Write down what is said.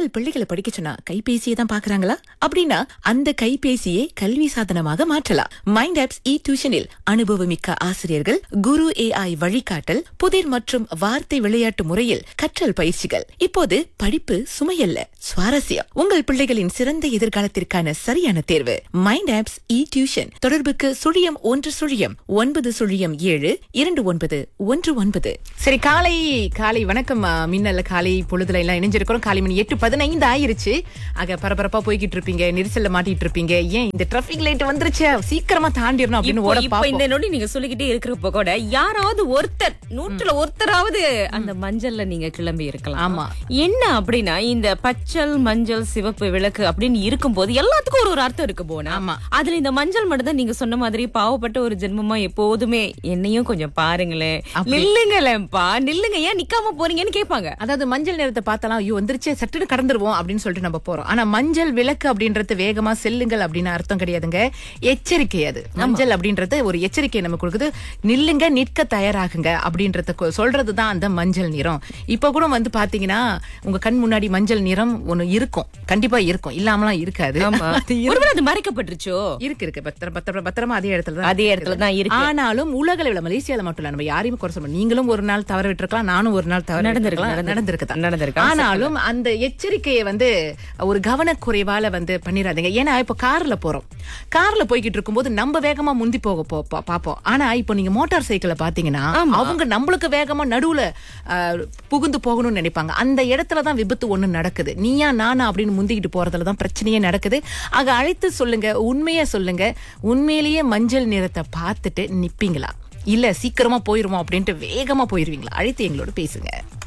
உங்கள் பிள்ளைகளை படிக்க சொன்னா கைபேசியை தான் பாக்குறாங்களா அப்படின்னா அந்த கைபேசியை கல்வி சாதனமாக மாற்றலாம் மைண்ட் ஆப்ஸ் இ டியூஷனில் அனுபவமிக்க ஆசிரியர்கள் குரு ஏஐ வழிகாட்டல் புதிர் மற்றும் வார்த்தை விளையாட்டு முறையில் கற்றல் பயிற்சிகள் இப்போது படிப்பு சுமையல்ல சுவாரஸ்யம் உங்கள் பிள்ளைகளின் சிறந்த எதிர்காலத்திற்கான சரியான தேர்வு மைண்ட் ஆப்ஸ் இ டியூஷன் தொடர்புக்கு சுழியம் ஒன்று சுழியம் ஒன்பது சுழியம் ஏழு இரண்டு ஒன்பது ஒன்று ஒன்பது சரி காலை காலை வணக்கம் ஆ, மின்னல்ல காலை பொழுதுல எல்லாம் இணைஞ்சிருக்கிறோம் காலை மணி எட்டு பதினைந்து ஆயிருச்சு ஆக பரபரப்பா போய்கிட்டு இருப்பீங்க நெரிசல்ல மாட்டிட்டு இருப்பீங்க ஏன் இந்த டிராபிக் லைட் வந்துருச்சு சீக்கிரமா தாண்டிடணும் அப்படின்னு இப்போ ஓட இப்போ பாப்போம் இந்த நொடி நீங்க சொல்லிக்கிட்டே இருக்கிறப்ப கூட யாராவது ஒருத்தர் நூற்றுல ஒருத்தராவது அந்த மஞ்சள்ல நீங்க கிளம்பி இருக்கலாம் ஆமா. என்ன அப்படின்னா இந்த பச்சல் மஞ்சள் சிவப்பு விளக்கு அப்படின்னு இருக்கும்போது எல்லாத்துக்கும் ஒரு ஒரு அர்த்தம் இருக்கு போனா ஆமா. அதுல இந்த மஞ்சள் மட்டும் தான் நீங்க சொன்ன மாதிரி பாவப்பட்ட ஒரு ஜென்மமா எப்போதுமே என்னையும் கொஞ்சம் பாருங்களேன் அப்படி. நில்லுங்களேன்ப்பா நில்லுங்க ஏன் நிக்காம போறீங்கன்னு கேட்பாங்க அதாவது மஞ்சள் நிறத்தை பார்த்தாலாம் ஐயோ வந்துருச்சு சட்டுன்னு கடந்துருவோம் அப்படின்னு சொல்லிட்டு நம்ம போறோம் ஆனா மஞ்சள் விளக்கு அப்படின்றது வேகமா செல்லுங்கள் அப்படின்னு அர்த்தம் கிடையாதுங்க எச்சரிக்கை அது மஞ்சள் அப்படின்றது ஒரு எச்சரிக்கை நமக்கு கொடுக்குது நில்லுங்க நிற்க தயாராகுங்க அப்படின்றத கொ- சொல்றதுதான் அந்த மஞ்சள் நிறம் இப்ப கூட வந்து பாத்தீங்கன்னா உங்க கண் முன்னாடி மஞ்சள் நிறம் ஒண்ணு இருக்கும் கண்டிப்பா இருக்கும் இல்லாமலாம் இருக்காது ஆமா அது இரு- ஒருவேளை அது மறைக்கப்பட்டுருச்சோ இருக்கு இருக்கு பத்திரம் பத்திரம் பத்திரமா அதே இடத்துல தான் அதே இடத்துல தான் இருக்கு ஆனாலும் உலக அளவுல மலேசியால மட்டும் இல்ல நம்ம யாரையும் குறை சொல்ல முடியாது. நீங்களும் ஒரு நாள் தவற விட்டுருக்கலாம் நானும் ஒரு நாள் தவற நடந்திருக்கு, விட்டுருக்கலாம். நடந்திருக்கு. நடந்திருக்கு நடந்திருக்கு. ஆனாலும் அந்த எச்சரிக்கையை வந்து ஒரு கவனக்குறைவால வந்து பண்ணிடாதீங்க ஏன்னா இப்ப கார்ல போறோம் கார்ல போய்கிட்டு இருக்கும்போது நம்ம வேகமா முந்தி போக போ- பா- பாப்போம் ஆனா இப்போ நீங்க மோட்டார் சைக்கிளை பாத்தீங்கன்னா அவங்க நம்மளுக்கு வேகமா நடுவுல அஹ், புகுந்து போகணும்னு நினைப்பாங்க அந்த இடத்துல தான் விபத்து ஒண்ணு நடக்குது நீயா நானா அப்படின்னு முந்திக்கிட்டு போறதுல தான் பிரச்சனையே நடக்குது ஆக அழைத்து சொல்லுங்க உண்மையா சொல்லுங்க உண்மையிலேயே மஞ்சள் நிறத்தை பார்த்துட்டு நிப்பீங்களா இல்ல சீக்கிரமா போயிருவோம் அப்படின்ட்டு வேகமா போயிருவீங்களா அழைத்து எங்களோட பேசுங்க